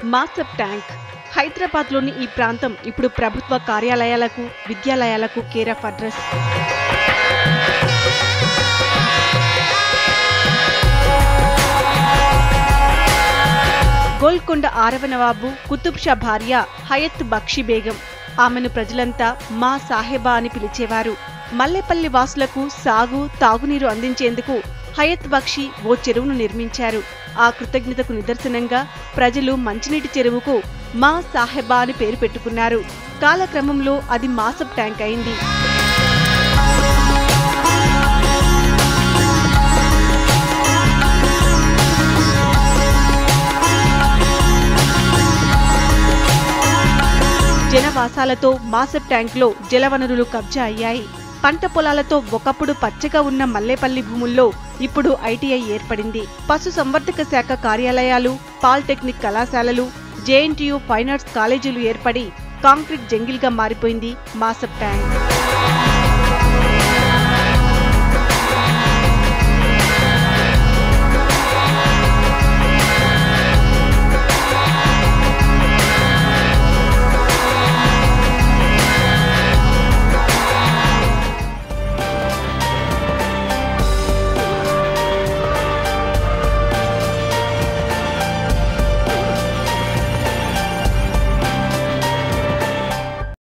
మాసప్ tank హైదరాబాద్లోని ఈ ప్రాంతం ఇప్పుడు ప్రభుత్వ కార్యాలయాలకు విద్యాలయాలకు కేర్ ఆఫ్ అడ్రస్ గోల్కొండ ఆరవ నవాబు కుతుబ్ షా భార్య హయత్ బక్షి బేగం ఆమెను ప్రజలంతా మా సాహెబా అని పిలిచేవారు మల్లెపల్లి వాసులకు సాగు తాగునీరు అందించేందుకు హయత్ బక్షి ఓ చెరువును నిర్మించారు ఆ కృతజ్ఞతకు నిదర్శనంగా ప్రజలు మంచినీటి చెరువుకు మా సాహెబా అని పేరు పెట్టుకున్నారు కాలక్రమంలో అది మాసప్ ట్యాంక్ అయింది జనవాసాలతో మాసప్ ట్యాంక్లో జలవనరులు కబ్జా అయ్యాయి పంట పొలాలతో ఒకప్పుడు పచ్చగా ఉన్న మల్లేపల్లి భూముల్లో ఇప్పుడు ఐటీఐ ఏర్పడింది పశు సంవర్ధక శాఖ కార్యాలయాలు పాలిటెక్నిక్ కళాశాలలు జేఎన్టీయూ ఫైన్ ఆర్ట్స్ కాలేజీలు ఏర్పడి కాంక్రీట్ జంగిల్గా మారిపోయింది మాసప్ ట్యాంక్